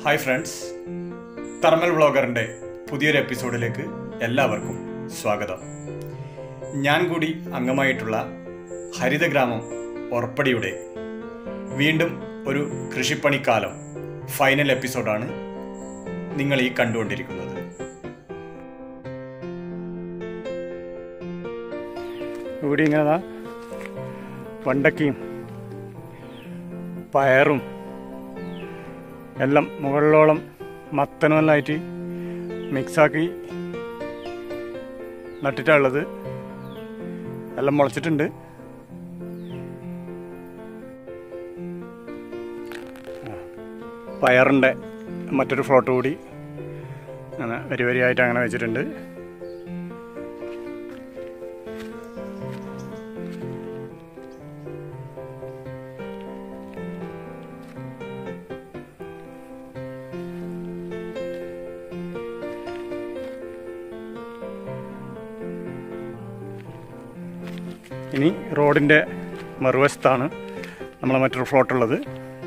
Hi friends തർമൽ വ്ളോഗറിൻ്റെ പുതിയൊരു എപ്പിസോഡിലേക്ക് എല്ലാവർക്കും സ്വാഗതം ഞാൻ കൂടി അംഗമായിട്ടുള്ള ഹരിതഗ്രാമം ഒറപ്പടിയുടെ വീണ്ടും ഒരു കൃഷിപ്പണിക്കാലം ഫൈനൽ എപ്പിസോഡാണ് നിങ്ങൾ ഈ കണ്ടുകൊണ്ടിരിക്കുന്നത് ഇവിടെ ഇങ്ങനെ വണ്ടക്കയും പയറും എല്ലാം മുകളിലോളം മത്തനെല്ലായിട്ട് മിക്സാക്കി നട്ടിട്ടുള്ളത് എല്ലാം മുളച്ചിട്ടുണ്ട് പയറിൻ്റെ മറ്റൊരു ഫ്ലോട്ട് കൂടി അങ്ങനെ വരി വരിയായിട്ട് അങ്ങനെ വെച്ചിട്ടുണ്ട് ഇനി റോഡിൻ്റെ മറുവശത്താണ് നമ്മളെ മറ്റൊരു ഫ്ലോട്ട് ഉള്ളത്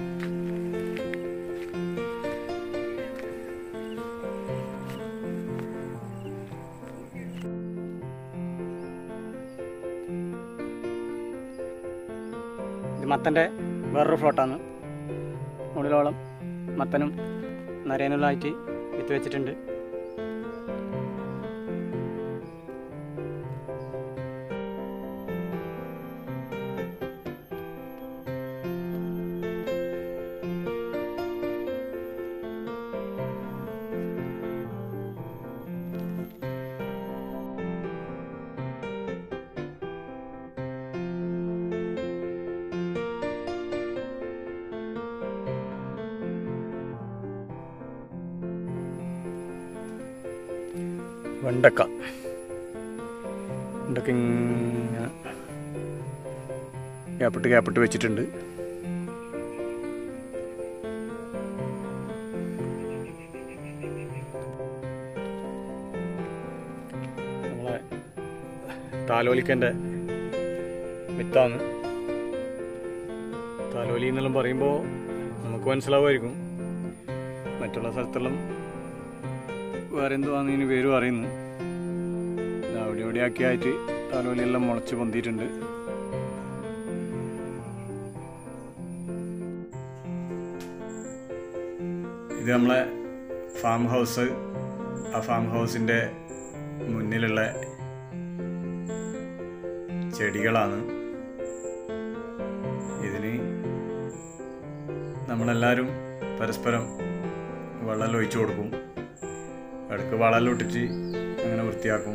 ഇത് മത്തൻ്റെ വേറൊരു ഫ്ലോട്ടാണ് മുകളിലോളം മത്തനും നരേനുള്ളതായിട്ട് വിത്ത് വെച്ചിട്ടുണ്ട് വെണ്ടക്ക വെണ്ടക്ക ഇങ്ങനെ ഗ്യാപ്പിട്ട് ഗ്യാപ്പിട്ട് വെച്ചിട്ടുണ്ട് നമ്മളെ താലോലിക്കൻ്റെ വിത്താണ് താലോലി എന്നെല്ലാം പറയുമ്പോൾ നമുക്ക് മനസ്സിലാവുമായിരിക്കും മറ്റുള്ള സ്ഥലത്തെല്ലാം വേറെ എന്തുവാന്ന് ഇതിന് പേര് പറയുന്നു ദാ അവിടെ ഇവിടെ ഒക്കെ ആയിട്ട് താലോലിയെല്ലാം മുളച്ച് പൊന്തിയിട്ടുണ്ട് ഇത് നമ്മളെ ഫാം ഹൗസ് ആ ഫാം ഹൗസിൻ്റെ മുന്നിലുള്ള ചെടികളാണ് ഇതിന് നമ്മളെല്ലാവരും പരസ്പരം വെള്ളം ഒഴിച്ചു കൊടുക്കും ഇടയ്ക്ക് വളമെല്ലാം ഇട്ടിട്ട് അങ്ങനെ വൃത്തിയാക്കും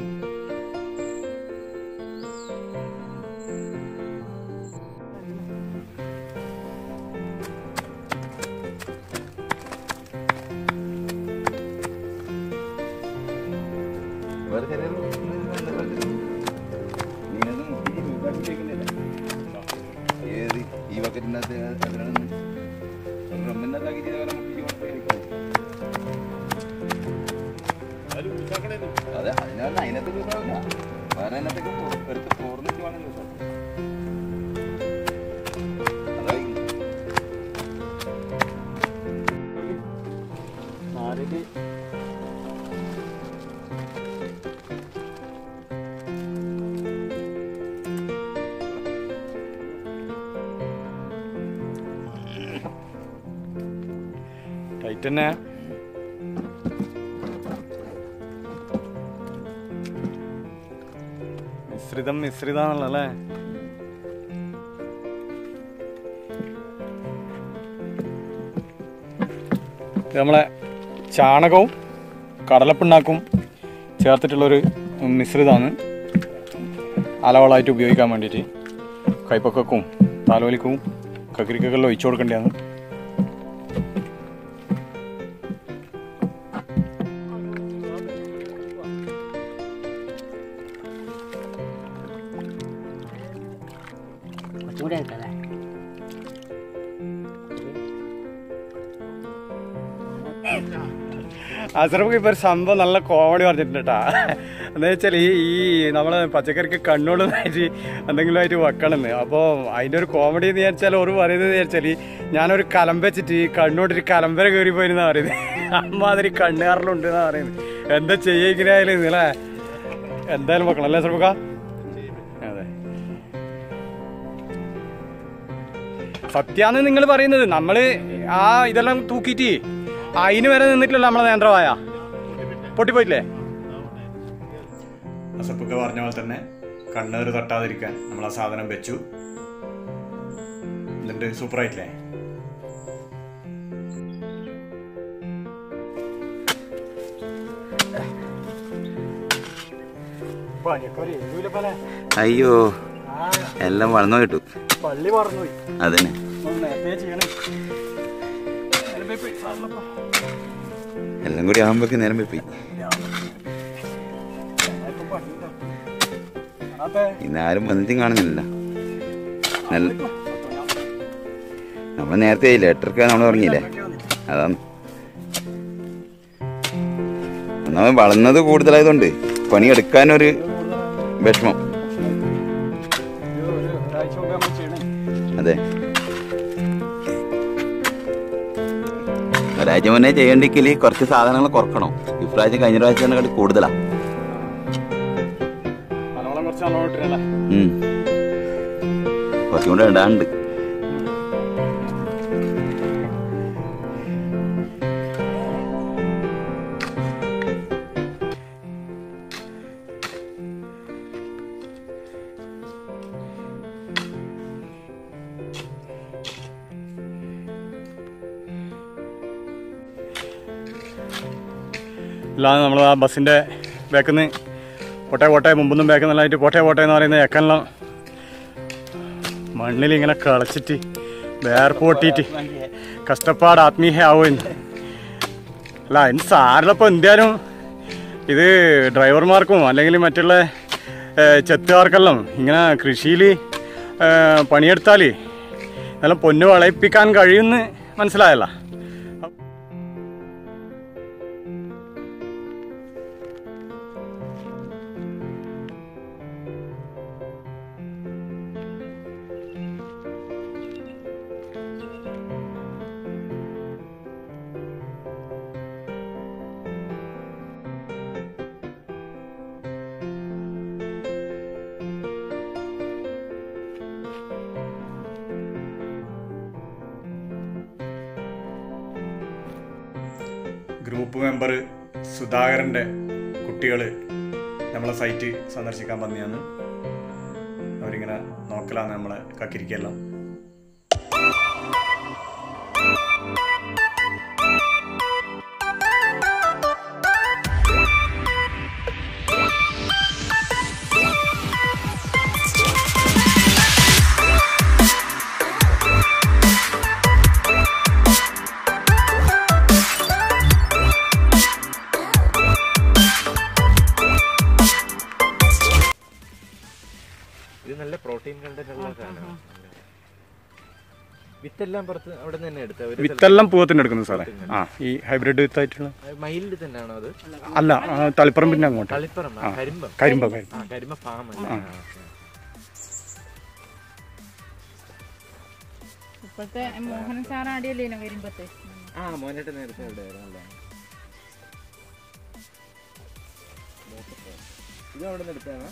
ഏത് ഈ ബക്കറ്റിനകത്ത് അതിനാണ് റമ്മിനകത്ത് ആക്കി ചെയ്താൽ നമുക്ക് ഈ ഉണക്കം ഇരിക്കും. അതെ അതിനകത്ത് അതിനകത്ത് ലൂസാവില്ല വേറെ അതിനകത്തേക്ക് പോ- എടുത്ത് പോർന്നിട്ട് വേണം ലൂസാക്കാൻ അതായി നാലില് ടൈറ്റ് തന്നെ മിശ്രിതം മിശ്രിതാണല്ലോ ഇത് നമ്മളെ ചാണകവും കടലപ്പിണ്ണാക്കും ചേർത്തിട്ടുള്ളൊരു മിശ്രിതമാണ് അലവളമായിട്ട് ഉപയോഗിക്കാൻ വേണ്ടിയിട്ട് കൈപ്പക്കും താലോലിക്കും കക്കിരിക്കെല്ലാം ഒഴിച്ചു കൊടുക്കേണ്ടതാണ് കുറച്ചുകൂടെ എടുക്കല്ലേ അസറഫ് ഇപ്പൊ ഒരു സംഭവം നല്ല കോമഡി പറഞ്ഞിട്ടുണ്ട് കേട്ടാ എന്താ വെച്ചാൽ ഈ ഈ നമ്മളെ പച്ചക്കറിക്ക് കണ്ണോടുന്നായിട്ട് എന്തെങ്കിലും ആയിട്ട് വെക്കണമെന്ന് അപ്പോൾ അതിൻ്റെ ഒരു കോമഡി എന്ന് വിചാരിച്ചാൽ ഒരു പറയുന്നത് വിചാരിച്ചാൽ ഞാനൊരു കലം വെച്ചിട്ട് ഈ കണ്ണോട്ടൊരു കലമ്പര കയറി പോയിരുന്നാ പറയുന്നത് അമ്മാതിരി കണ്ണുകാറിലുണ്ട് എന്നാ പറയുന്നത് എന്താ ചെയ്യുക ഇങ്ങനെ ആയാലും അല്ലേ എന്തായാലും വെക്കണം അല്ലേ ശ്രമിക്ക അതെ സത്യാന്ന് നിങ്ങൾ പറയുന്നത് നമ്മള് ആ ഇതെല്ലാം തൂക്കിയിട്ട് അതിന് വരെ നിന്നിട്ടില്ലല്ലോ നമ്മളെ നേന്ത്രവായ പൊട്ടിപ്പോയില്ലേ അസപ്പൊക്കെ പറഞ്ഞ പോലെ തന്നെ കണ്ണേറ് തട്ടാതിരിക്കാൻ നമ്മൾ ആ സാധനം വെച്ചു എന്നിട്ട് സൂപ്പറായിട്ടില്ലേ അയ്യോ എല്ലാം വളർന്നു കിട്ടും പള്ളി മറന്നുപോയി അതന്നെ നേരത്തെ ചെയ്യണേ എല്ലാം കൂടി ആകുമ്പോഴേക്ക് നേരം പോയി ഇന്ന് ആരും വന്നിട്ടും കാണുന്നില്ല നല്ല നമ്മൾ നേരത്തെ ആയില്ലേ എട്ടരക്ക് നമ്മൾ തുടങ്ങിയില്ലേ അതാണ് ഒന്നാമത് വളർന്നത് കൂടുതലായതുകൊണ്ട് പണിയെടുക്കാനൊരു വിഷമം ഒരാഴ്ച മുമ്പ് നമ്മൾ ചെയ്യണേ അതെ ഒരാഴ്ച മുന്നേ ചെയ്യണ്ടെങ്കിൽ കുറച്ച് സാധനങ്ങൾ കുറക്കണം ഇപ്രാവശ്യം കഴിഞ്ഞ പ്രാവശ്യം കൂടുതലാ മലവളം കുറച്ച് നല്ലോണം ഇട്ടിരല്ലേ ഉം. കുറച്ചും കൂടെ ഇടാണ്ട് അല്ലാതെ നമ്മൾ ആ ബസ്സിൻ്റെ ബാക്കിൽ നിന്ന് പോട്ടെ പോട്ടെ മുമ്പൊന്നും ബാക്കിൽ നിന്നായിട്ട് പോട്ടെ പോട്ടെ എന്ന് പറയുന്ന ഏക്കെല്ലാം മണ്ണിൽ ഇങ്ങനെ കളച്ചിട്ട് വേർപ്പൊട്ടിയിട്ട് കഷ്ടപ്പാട് ആത്മീയ ആവുമെന്ന് അല്ല അതിന് സാറിലപ്പോൾ എന്തായാലും ഇത് ഡ്രൈവർമാർക്കും അല്ലെങ്കിൽ മറ്റുള്ള ഏഹ്, ചെത്തുകാർക്കെല്ലാം ഇങ്ങനെ കൃഷിയിൽ പണിയെടുത്താൽ നല്ല പൊന്ന് വളയിപ്പിക്കാൻ കഴിയുമെന്ന് മനസ്സിലായല്ലോ ഗ്രൂപ്പ് മെമ്പർ സുധാകരൻ്റെ കുട്ടികൾ നമ്മളെ സൈറ്റ് സന്ദർശിക്കാൻ വന്നതാണ് അവരിങ്ങനെ നോക്കലാണ് നമ്മളെ കക്കിരിക്കെല്ലാം ഇത് നല്ല പ്രോട്ടീൻ കണ്ടന്റ് ഉള്ള സാധനമാണ് വിത്തെല്ലാം പുറത്ത് അവിടെ നിന്ന് തന്നെ എടുത്ത ഒരു വിത്തെല്ലാം പൂവത്തിന് എടുക്കുന്നത് സാറേ ആ ഈ ഹൈബ്രിഡ് വിത്തായിട്ടുള്ള മയിലിൽ തന്നെയാണോ അത് അല്ല ആ, തളിപ്പറമ്പിന്റെ അങ്ങോട്ട് കളിപ്പുറം ആ. കരിമ്പം കരിമ്പ കരിമ്പ ആ കരിമ്പ ഫാം അല്ല ആ, okay. ഇപ്പോഴത്തെ മോഹനൻ സാർ ആടിയല്ലേ വരുമ്പത്തെ ആ മോനേട്ട് നേരത്തെ അവിടെ ആയിരുന്നു ഇത് അവിടെ നിന്ന് എടുത്താണോ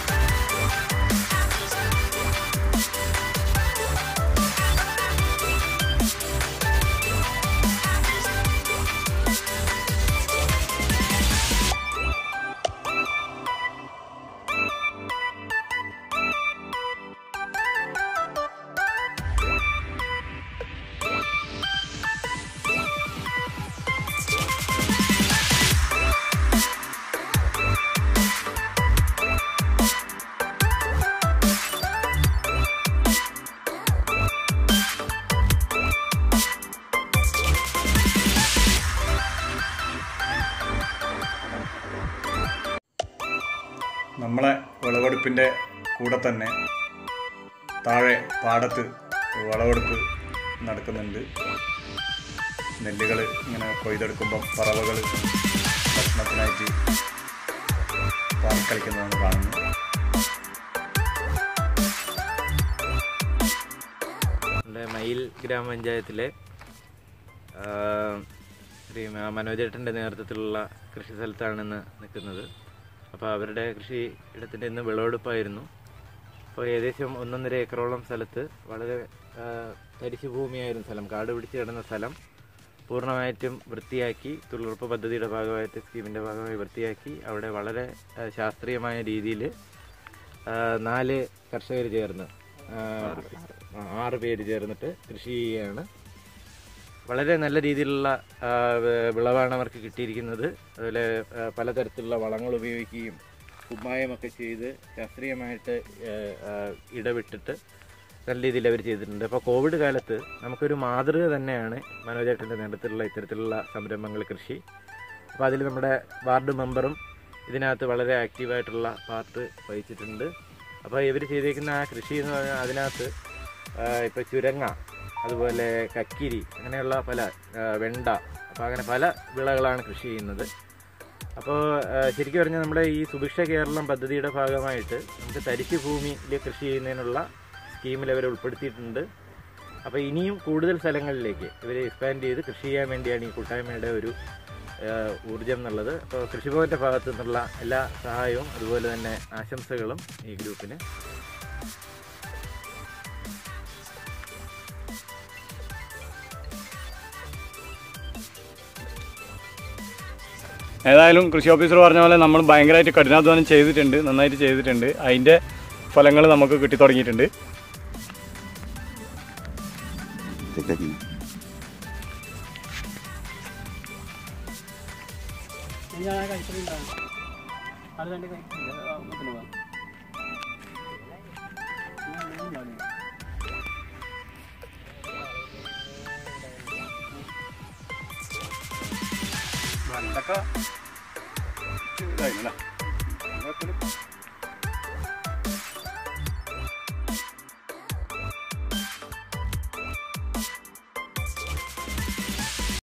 നമ്മളെ വിളവെടുപ്പിൻ്റെ കൂടെ തന്നെ താഴെ പാടത്ത് വിളവെടുപ്പ് നടക്കുന്നുണ്ട് നെല്ലുകൾ ഇങ്ങനെ കൊയ്തെടുക്കുമ്പം പറവകൾ ഭക്ഷണത്തിനായിട്ട് പാറിക്കളിക്കുന്നതാണ് കാണുന്നത് നമ്മുടെ മയിൽ ഗ്രാമപഞ്ചായത്തിലെ ആ, ശ്രീ മ- മനോജേട്ടൻ്റെ നേതൃത്വത്തിലുള്ള കൃഷി സ്ഥലത്താണ് ഇന്ന് നിൽക്കുന്നത് അപ്പോൾ അവരുടെ കൃഷി ഇടത്തിൻ്റെ ഇന്ന് വിളവെടുപ്പായിരുന്നു അപ്പോൾ ഏകദേശം ഒന്നൊന്നര ഏക്കറോളം സ്ഥലത്ത് വളരെ ആ, തരിശു ഭൂമിയായിരുന്നു സ്ഥലം കാട് പിടിച്ച് കിടന്ന സ്ഥലം പൂർണ്ണമായിട്ടും വൃത്തിയാക്കി തൊഴിലുറപ്പ് പദ്ധതിയുടെ ഭാഗമായിട്ട് സ്കീമിൻ്റെ ഭാഗമായി വൃത്തിയാക്കി അവിടെ വളരെ ആ, ശാസ്ത്രീയമായ രീതിയിൽ നാല് കർഷകർ ചേർന്ന് ആ, ആ, ആറ് പേര് ചേർന്നിട്ട് കൃഷി ചെയ്യുകയാണ് വളരെ നല്ല രീതിയിലുള്ള ആ, വ- വിളവാണ് അവർക്ക് കിട്ടിയിരിക്കുന്നത് അതുപോലെ ആ, പലതരത്തിലുള്ള വളങ്ങൾ ഉപയോഗിക്കുകയും കുമ്മായമൊക്കെ ചെയ്ത് ശാസ്ത്രീയമായിട്ട് ആ, ആ, ഇടവിട്ടിട്ട് നല്ല രീതിയിൽ അവർ ചെയ്തിട്ടുണ്ട് അപ്പോൾ കോവിഡ് കാലത്ത് നമുക്കൊരു മാതൃക തന്നെയാണ് മനോജേട്ടൻ്റെ നേതൃത്വത്തിലുള്ള ഇത്തരത്തിലുള്ള സംരംഭങ്ങൾ കൃഷി അപ്പോൾ അതിൽ നമ്മുടെ വാർഡ് മെമ്പറും ഇതിനകത്ത് വളരെ ആക്റ്റീവായിട്ടുള്ള പാർട്ട് വഹിച്ചിട്ടുണ്ട് അപ്പോൾ ഇവർ ചെയ്തേക്കുന്ന ആ കൃഷി എന്ന് പറഞ്ഞാൽ അതിനകത്ത് ഇപ്പോൾ ചുരങ്ങ അതുപോലെ കക്കിരി അങ്ങനെയുള്ള പല ആ, വെണ്ട അപ്പോൾ അങ്ങനെ പല വിളകളാണ് കൃഷി ചെയ്യുന്നത് അപ്പോൾ ശരിക്കും പറഞ്ഞാൽ നമ്മുടെ ഈ സുഭിക്ഷ കേരളം പദ്ധതിയുടെ ഭാഗമായിട്ട് നമുക്ക് തരിശു ഭൂമിയിൽ കൃഷി ചെയ്യുന്നതിനുള്ള സ്കീമിൽ അവർ ഉൾപ്പെടുത്തിയിട്ടുണ്ട് അപ്പോൾ ഇനിയും കൂടുതൽ സ്ഥലങ്ങളിലേക്ക് ഇവർ എക്സ്പാൻഡ് ചെയ്ത് കൃഷി ചെയ്യാൻ വേണ്ടിയാണ് ഈ കൂട്ടായ്മയുടെ ഒരു ആ, ഊർജം എന്നുള്ളത് അപ്പോൾ കൃഷിഭവൻ്റെ ഭാഗത്തു നിന്നുള്ള എല്ലാ സഹായവും അതുപോലെ തന്നെ ആശംസകളും ഈ ഗ്രൂപ്പിന് ഏതായാലും കൃഷി ഓഫീസർ പറഞ്ഞ പോലെ നമ്മൾ ഭയങ്കരമായിട്ട് കഠിനാധ്വാനം ചെയ്തിട്ടുണ്ട് നന്നായിട്ട് ചെയ്തിട്ടുണ്ട് അതിൻ്റെ ഫലങ്ങൾ നമുക്ക് കിട്ടി തുടങ്ങിയിട്ടുണ്ട് വെണ്ടക്ക ഇതായിരുന്നല്ലേ